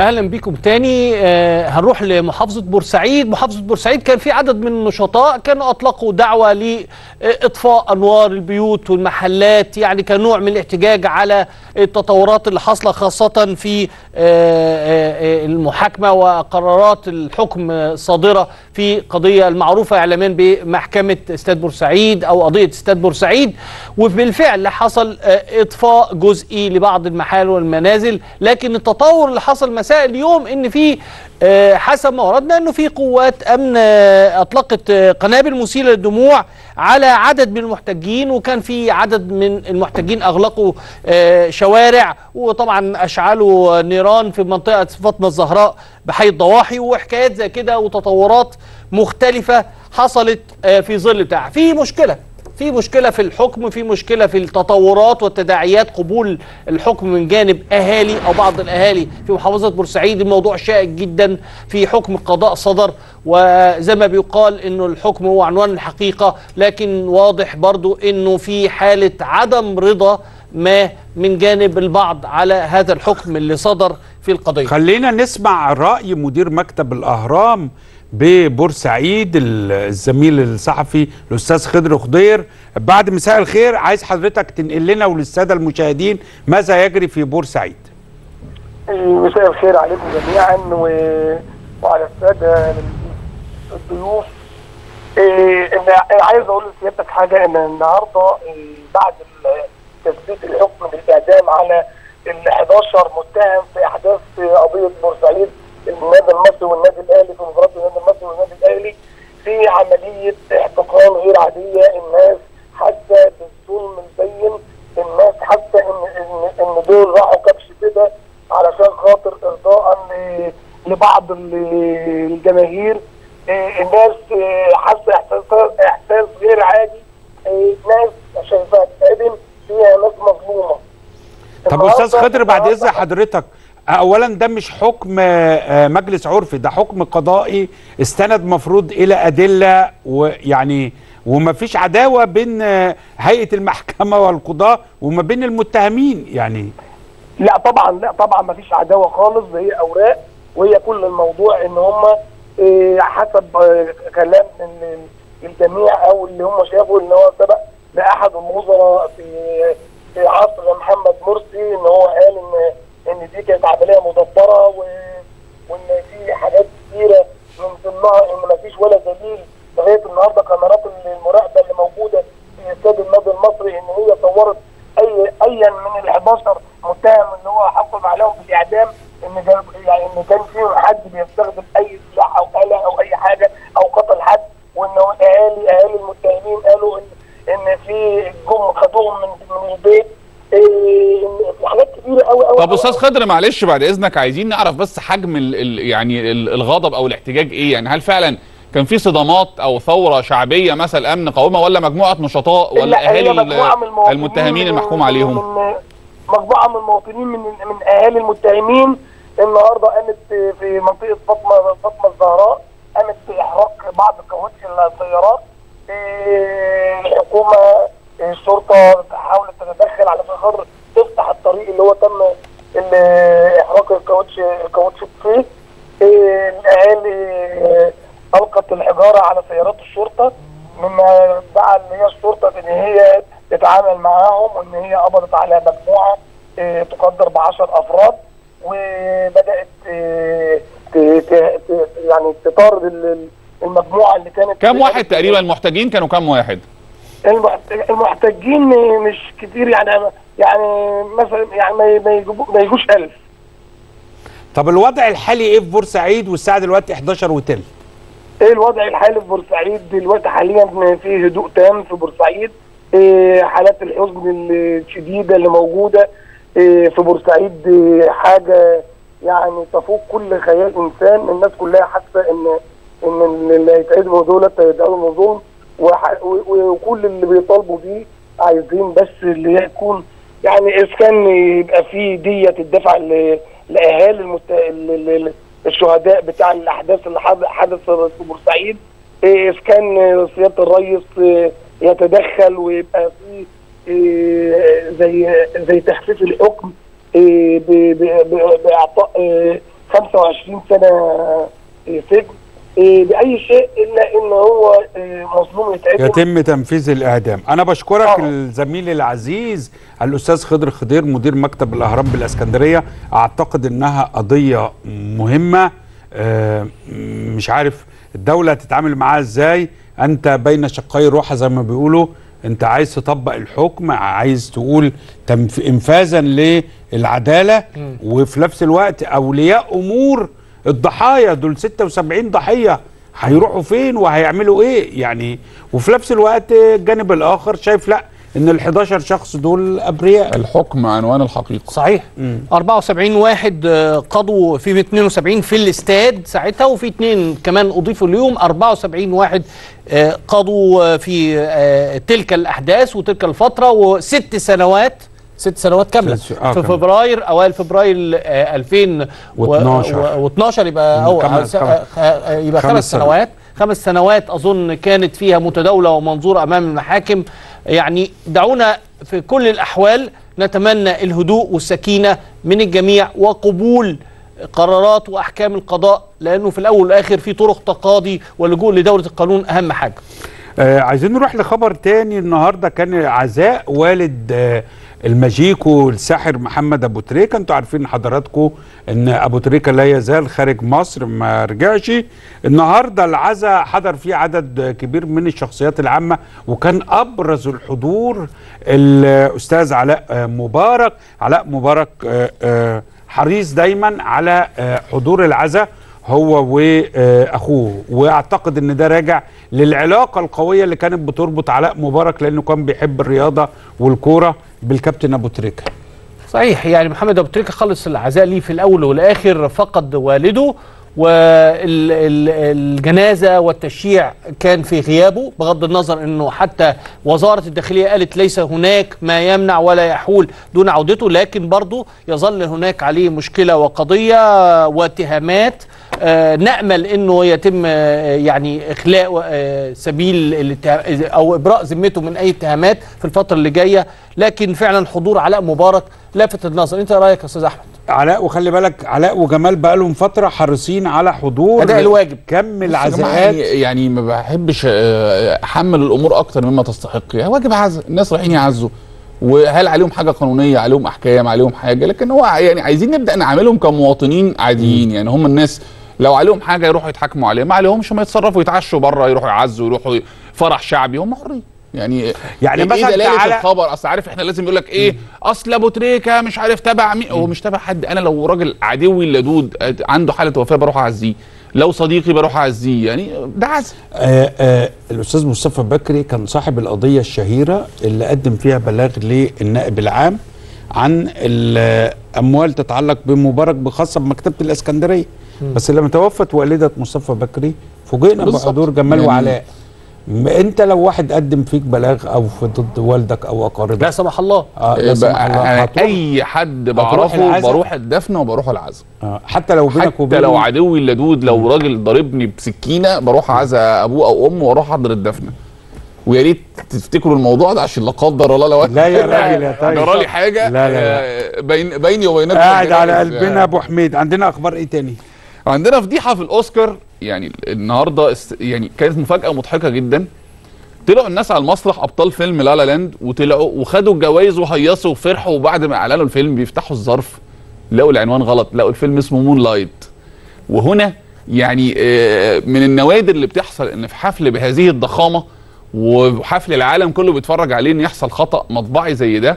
اهلا بيكم تاني آه هنروح لمحافظه بورسعيد محافظه بورسعيد كان في عدد من النشطاء كانوا اطلقوا دعوه لاطفاء انوار البيوت والمحلات يعني كنوع من الاحتجاج على التطورات اللي حاصله خاصه في آه آه المحاكمه وقرارات الحكم الصادره في قضيه المعروفه اعلاميا بمحكمه استاد بورسعيد او قضيه استاد بورسعيد وبالفعل حصل اطفاء جزئي لبعض المحال والمنازل لكن التطور اللي حصل مساء اليوم ان في حسب ما وردنا انه في قوات امن اطلقت قنابل مسيله للدموع على عدد من المحتجين وكان في عدد من المحتجين اغلقوا شوارع وطبعا اشعلوا نيران في منطقه فاطمه الزهراء بحي الضواحي وحكايات زي كده وتطورات مختلفه حصلت في ظل بتاع في مشكله في مشكله في الحكم في مشكله في التطورات والتداعيات قبول الحكم من جانب اهالي او بعض الاهالي في محافظه بورسعيد الموضوع شائك جدا في حكم القضاء صدر وزي ما بيقال انه الحكم هو عنوان الحقيقه لكن واضح برضو انه في حاله عدم رضا ما من جانب البعض على هذا الحكم اللي صدر في القضيه خلينا نسمع راي مدير مكتب الاهرام ببورسعيد الزميل الصحفي الاستاذ خضر خضير بعد مساء الخير عايز حضرتك تنقل لنا وللساده المشاهدين ماذا يجري في بورسعيد مساء الخير عليكم جميعا و... وعلى الساده الضيوف إيه انا عايز اقول لسيادتك حاجه ان النهارده إيه بعد تثبيت الحكم بالاعدام على ال 11 متهم في احداث قضيه بورسعيد النادي المصري والنادي الاهلي في مباراه النادي المصري والنادي الاهلي في عمليه احتقان غير عاديه الناس حاسه بالظلم البين الناس حاسه ان ان ان دول راحوا كبش كده علشان خاطر ارضاء لبعض الجماهير الناس حاسه احساس احساس غير عادي ناس شايفاها تتعدم فيها ناس مظلومه طب استاذ خضر بعد اذن حضرتك اولا ده مش حكم مجلس عرفي ده حكم قضائي استند مفروض الى ادله ويعني وما فيش عداوه بين هيئه المحكمه والقضاه وما بين المتهمين يعني لا طبعا لا طبعا ما فيش عداوه خالص هي اوراق وهي كل الموضوع ان هم حسب كلام الجميع او اللي هم شافوا ان هو سبق لاحد الوزراء في في عصر محمد مرسي ان هو قال ان ان دي كانت عمليه مدبره و... وان في حاجات كثيره من ضمنها ان ما فيش ولا دليل لغايه النهارده كاميرات المراقبه اللي موجوده في استاد النادي المصري ان هي صورت اي ايا من ال 11 متهم اللي هو حكم عليهم بالاعدام ان يعني ان كان فيهم حد بيستخدم اي سلاح او اله او اي حاجه او قتل حد وان اهالي اهالي المتهمين قالوا ان ان في جم خدوهم من من البيت إيه في حاجات كتيره قوي قوي طب استاذ خضر معلش بعد اذنك عايزين نعرف بس حجم ال ال يعني ال الغضب او الاحتجاج ايه يعني هل فعلا كان في صدامات او ثوره شعبيه مثلا امن قومه ولا مجموعه نشطاء ولا اهالي المتهمين المحكوم عليهم مجموعه من المواطنين من من اهالي المتهمين النهارده قامت في منطقه فاطمه فاطمه الزهراء قامت باحراق بعض كاوتش السيارات الحكومه الشرطه حاولت تتدخل على خاطر تفتح الطريق اللي هو تم احراق الكاوتش الكاوتش فيه الاهالي القت الحجاره على سيارات الشرطه مما دعا ان هي الشرطه ان هي تتعامل معاهم وان هي قبضت على مجموعه تقدر ب 10 افراد وبدات يعني تطارد المجموعه اللي كانت كم واحد تقريبا المحتجين كانوا كم واحد؟ المحتجين مش كتير يعني يعني مثلا يعني ما يجوش 1000 طب الوضع الحالي ايه في بورسعيد والساعه دلوقتي 11 وتلت ايه الوضع الحالي في بورسعيد دلوقتي حاليا في هدوء تام في بورسعيد إيه حالات الحزن الشديده اللي موجوده إيه في بورسعيد إيه حاجه يعني تفوق كل خيال انسان الناس كلها حاسه ان ان اللي هيتعدموا دولت هيتعدموا ظلم وكل اللي بيطالبوا بيه عايزين بس اللي يكون يعني اذا كان يبقى في ديه تدفع لاهالي المت... الشهداء بتاع الاحداث اللي حدث في بورسعيد اذا كان سياده الرئيس يتدخل ويبقى في زي زي تخفيف الحكم باعطاء 25 سنه آه، سجن آه، باي شيء الا ان هو آه، مظلوم يتعدم يتم تنفيذ الاعدام انا بشكرك آه. الزميل العزيز الاستاذ خضر خضير مدير مكتب الاهرام بالاسكندريه اعتقد انها قضيه مهمه آه، مش عارف الدوله تتعامل معاها ازاي انت بين شقي روحه زي ما بيقولوا انت عايز تطبق الحكم عايز تقول تنف... انفاذا للعداله وفي نفس الوقت اولياء امور الضحايا دول 76 ضحيه هيروحوا فين وهيعملوا ايه يعني وفي نفس الوقت الجانب الاخر شايف لا ان ال 11 شخص دول ابرياء الحكم عنوان الحقيقه صحيح 74 واحد آه، قضوا في 72 في الاستاد ساعتها وفي اثنين كمان اضيفوا اليوم 74 واحد آه، قضوا آه، في آه، تلك الاحداث وتلك الفتره وست سنوات ست سنوات كامله ست- آه، في كاملة. فبراير اوائل فبراير آه، 2012 و12 يبقى أو خمس- آه، خمس- آه، يبقى خمس خمس سنوات. سنوات خمس سنوات اظن كانت فيها متداوله ومنظوره امام المحاكم يعني دعونا في كل الاحوال نتمنى الهدوء والسكينه من الجميع وقبول قرارات واحكام القضاء لانه في الاول والاخر في طرق تقاضي واللجوء لدوله القانون اهم حاجه آه عايزين نروح لخبر تاني النهارده كان عزاء والد آه الماجيكو الساحر محمد ابو تريكه انتوا عارفين حضراتكم ان ابو تريكه لا يزال خارج مصر ما رجعش النهارده العزاء حضر فيه عدد كبير من الشخصيات العامه وكان ابرز الحضور الاستاذ علاء آه مبارك علاء مبارك آه آه حريص دايما على آه حضور العزاء هو واخوه واعتقد ان ده راجع للعلاقه القويه اللي كانت بتربط علاء مبارك لانه كان بيحب الرياضه والكوره بالكابتن ابو تريكه صحيح يعني محمد ابو تريكه خلص العزاء ليه في الاول والاخر فقد والده والجنازه والتشييع كان في غيابه بغض النظر انه حتى وزاره الداخليه قالت ليس هناك ما يمنع ولا يحول دون عودته لكن برضه يظل هناك عليه مشكله وقضيه واتهامات آه نامل انه يتم آه يعني اخلاء آه سبيل الاتهام- او ابراء ذمته من اي اتهامات في الفتره اللي جايه لكن فعلا حضور علاء مبارك لافت النظر انت إيه رايك يا استاذ احمد علاء وخلي بالك علاء وجمال بقالهم فتره حريصين على حضور أداء الواجب. كم بص يا جماعة العزاءات يعني, يعني ما بحبش آه، احمل الامور اكتر مما تستحق يعني واجب عزاء الناس رايحين يعزوا وهل عليهم حاجه قانونيه عليهم احكام عليهم حاجه لكن هو يعني عايزين نبدا نعاملهم كمواطنين عاديين يعني هم الناس لو عليهم حاجه يروحوا يتحاكموا عليها ما عليهمش ما يتصرفوا يتعشوا بره يروحوا يعزوا يروحوا فرح شعبي هم حرين يعني يعني ايه مثلا دلاله تعالى- الخبر اصل عارف احنا لازم يقول لك ايه اصل ابو تريكه مش عارف تبع مين هو مش تبع حد انا لو راجل عدوي اللدود آه، عنده حاله وفاه بروح اعزيه لو صديقي بروح اعزيه يعني ده عزم آه آه الاستاذ مصطفى بكري كان صاحب القضيه الشهيره اللي قدم فيها بلاغ للنائب العام عن الاموال تتعلق بمبارك بخاصه بمكتبه الاسكندريه بس لما توفت والده مصطفى بكري فوجئنا بالظبط. بحضور جمال يعني- وعلاء م- انت لو واحد قدم فيك بلاغ او في ضد والدك او اقاربك لا سمح الله آه لا سمح الله بقى هتروح. اي حد هتروح بعرفه العزا؟ بروح الدفن وبروح العزا آه حتى لو بينك حتى وبينه لو عدوي اللدود لو راجل ضاربني بسكينه بروح عزا ابوه او امه واروح احضر الدفنه ويا ريت تفتكروا الموضوع ده عشان لا قدر الله لو لا يا راجل يا طيب جرى لي حاجه لا، لا، لا. آه، بين بيني وبينكم قاعد على جنائز. قلبنا ابو حميد عندنا اخبار ايه تاني عندنا فضيحه في الاوسكار يعني النهارده است- يعني كانت مفاجاه مضحكه جدا طلعوا الناس على المسرح ابطال فيلم لا لا لاند وطلعوا وخدوا الجوائز وهيصوا وفرحوا وبعد ما اعلنوا الفيلم بيفتحوا الظرف لقوا العنوان غلط لقوا الفيلم اسمه مون لايت وهنا يعني آه، من النوادر اللي بتحصل ان في حفل بهذه الضخامه وحفل العالم كله بيتفرج عليه ان يحصل خطا مطبعي زي ده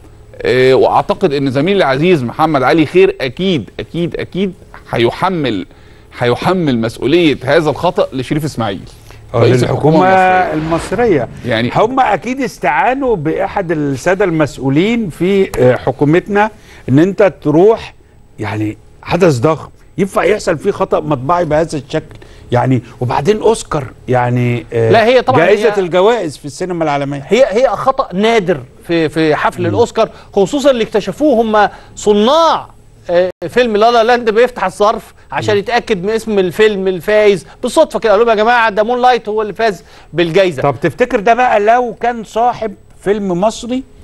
آه، واعتقد ان زميلي العزيز محمد علي خير اكيد اكيد اكيد هيحمل هيحمل مسؤوليه هذا الخطا لشريف اسماعيل رئيس الحكومه المصرية. المصريه يعني هم اكيد استعانوا باحد الساده المسؤولين في آه، حكومتنا ان انت تروح يعني حدث ضخم ينفع يحصل فيه خطا مطبعي بهذا الشكل يعني وبعدين اوسكار يعني آه، لا، هي طبعاً جائزه هي- الجوائز في السينما العالميه هي هي خطا نادر في في حفل الاوسكار خصوصا اللي اكتشفوه هم صناع آه، فيلم لا لا لاند بيفتح الظرف عشان يتاكد من اسم الفيلم الفايز بالصدفه كده قالوا لهم يا جماعه ده مون لايت هو اللي فاز بالجائزه طب تفتكر ده بقى لو كان صاحب فيلم مصري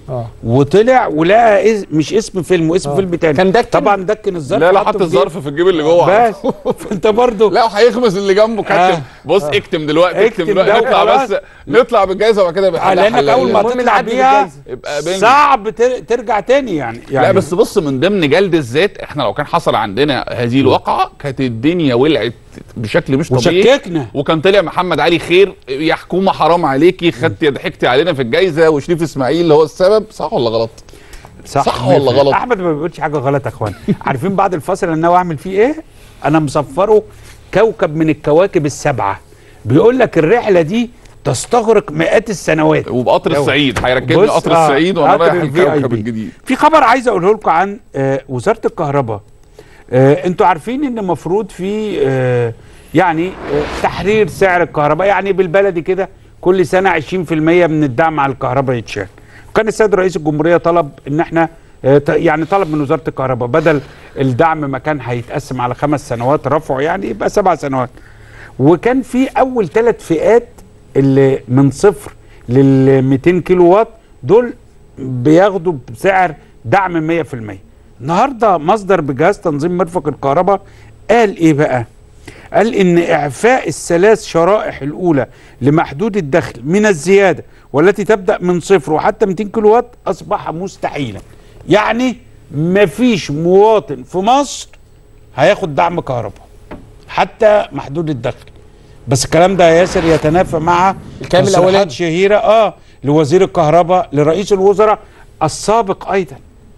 اه وطلع ولقى إز... مش اسم فيلم واسم آه. فيلم تاني كان دكن؟ طبعا دكن الظرف لا لا حطه حط في جيبه. الظرف في الجيب اللي جوه بس فانت برضه لا وهيخمس اللي جنبه كتم آه. بص اكتم دلوقتي اكتم اكتم دلوقتي ده نطلع وخلاص. بس نطلع بالجائزه وبعد كده يبقى آه، حلال لانك حلال. اول ما المهم تطلع نعدي بيها بالجايزة. يبقى بينجح. صعب تر... ترجع تاني يعني يعني لا بس بص من ضمن جلد الذات احنا لو كان حصل عندنا هذه الواقعه كانت الدنيا ولعت بشكل مش طبيعي وشككنا وكان طلع محمد علي خير يا حكومه حرام عليكي خدتي ضحكتي علينا في الجائزه وشريف اسماعيل اللي هو السبب صح ولا غلط؟ صح ولا غلط؟ احمد ما بيقولش حاجه غلط يا اخوان عارفين بعد الفاصل انا ناوي اعمل فيه ايه انا مصفره كوكب من الكواكب السبعه بيقول لك الرحله دي تستغرق مئات السنوات وبقطر يلا. الصعيد هيركبني بص، قطر آه، الصعيد وانا قطر رايح ال الكوكب VIP. الجديد في خبر عايز اقوله لكم عن آه، وزاره الكهرباء آه، انتوا عارفين ان المفروض في آه، يعني آه، تحرير سعر الكهرباء يعني بالبلدي كده كل سنه 20% من الدعم على الكهرباء يتشال وكان السيد رئيس الجمهوريه طلب ان احنا آه، ت- يعني طلب من وزاره الكهرباء بدل الدعم ما كان هيتقسم على خمس سنوات رفعه يعني يبقى سبع سنوات وكان في اول ثلاث فئات اللي من صفر لل 200 كيلو وات دول بياخدوا بسعر دعم 100% النهارده مصدر بجهاز تنظيم مرفق الكهرباء قال ايه بقى قال ان اعفاء الثلاث شرائح الاولى لمحدود الدخل من الزياده والتي تبدا من صفر وحتى 200 كيلو وات اصبح مستحيلا يعني مفيش مواطن في مصر هياخد دعم كهرباء حتى محدود الدخل بس الكلام ده يا ياسر يتنافى مع الكلام تصريحات الأولاني. شهيره اه لوزير الكهرباء لرئيس الوزراء السابق ايضا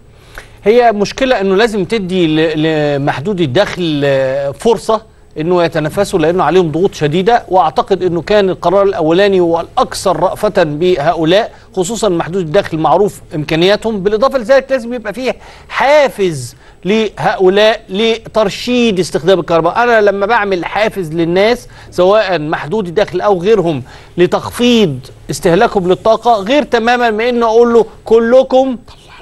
هي مشكلة انه لازم تدي ل- لمحدود الدخل آه، فرصة انه يتنافسوا لانه عليهم ضغوط شديدة واعتقد انه كان القرار الاولاني هو الاكثر رأفة بهؤلاء خصوصا محدود الدخل معروف امكانياتهم بالاضافة لذلك لازم يبقى فيه حافز لهؤلاء لترشيد استخدام الكهرباء انا لما بعمل حافز للناس سواء محدود الدخل او غيرهم لتخفيض استهلاكهم للطاقة غير تماما من انه اقول له كلكم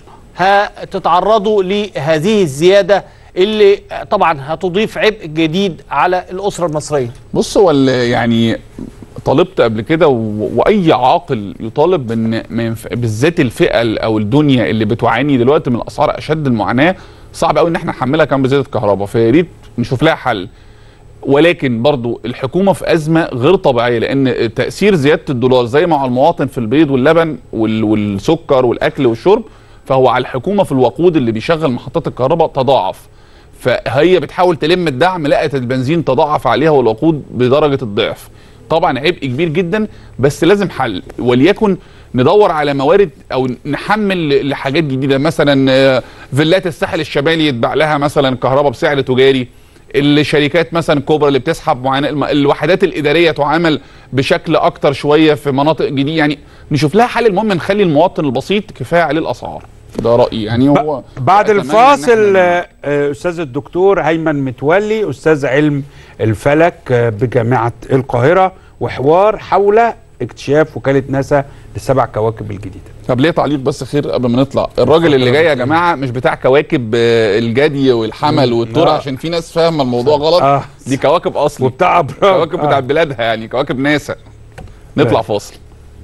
هتتعرضوا لهذه الزيادة اللي طبعا هتضيف عبء جديد على الأسرة المصرية بص هو ال- يعني طالبت قبل كده و- واي عاقل يطالب بان ما ينف- بالذات الفئه ال- او الدنيا اللي بتعاني دلوقتي من الاسعار اشد المعاناه صعب قوي ان احنا نحملها كمان بزياده الكهرباء فيا ريت نشوف لها حل ولكن برضو الحكومه في ازمه غير طبيعيه لان تاثير زياده الدولار زي ما على المواطن في البيض واللبن وال- والسكر والاكل والشرب فهو على الحكومه في الوقود اللي بيشغل محطات الكهرباء تضاعف فهي بتحاول تلم الدعم لقت البنزين تضاعف عليها والوقود بدرجه الضعف طبعا عبء كبير جدا بس لازم حل وليكن ندور على موارد او نحمل لحاجات جديده مثلا آه، فيلات الساحل الشمالي يتباع لها مثلا كهرباء بسعر تجاري الشركات مثلا الكبرى اللي بتسحب معانا الم- الوحدات الاداريه تعامل بشكل اكتر شويه في مناطق جديده يعني نشوف لها حل المهم نخلي المواطن البسيط كفايه عليه الاسعار ده رايي يعني هو بعد أتمنى إن الفاصل إحنا- آه، آه، استاذ الدكتور هيمن متولي استاذ علم الفلك آه، بجامعه القاهره وحوار حول اكتشاف وكاله ناسا للسبع كواكب الجديده طب ليه تعليق بس خير قبل ما نطلع الراجل اللي جاي يا جماعه مش بتاع كواكب آه، الجدي والحمل والترى آه. عشان في ناس فاهمه الموضوع غلط آه. دي كواكب اصلي وبتاع ابراج كواكب آه. بتاع بلادها يعني كواكب ناسا نطلع لا. فاصل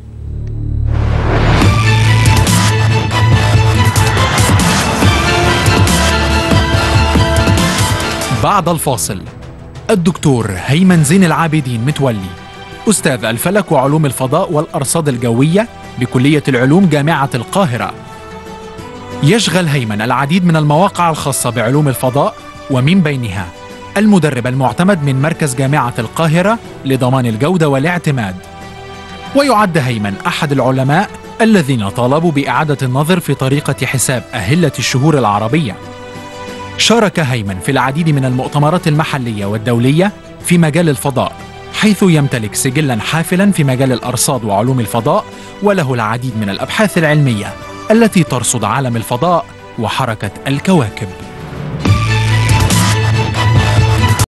بعد الفاصل الدكتور هيمن زين العابدين متولي أستاذ الفلك وعلوم الفضاء والأرصاد الجوية بكلية العلوم جامعة القاهرة يشغل هيمن العديد من المواقع الخاصة بعلوم الفضاء ومن بينها المدرب المعتمد من مركز جامعة القاهرة لضمان الجودة والاعتماد ويعد هيمن أحد العلماء الذين طالبوا بإعادة النظر في طريقة حساب أهلة الشهور العربية شارك هيمن في العديد من المؤتمرات المحلية والدولية في مجال الفضاء حيث يمتلك سجلا حافلا في مجال الأرصاد وعلوم الفضاء وله العديد من الأبحاث العلمية التي ترصد عالم الفضاء وحركة الكواكب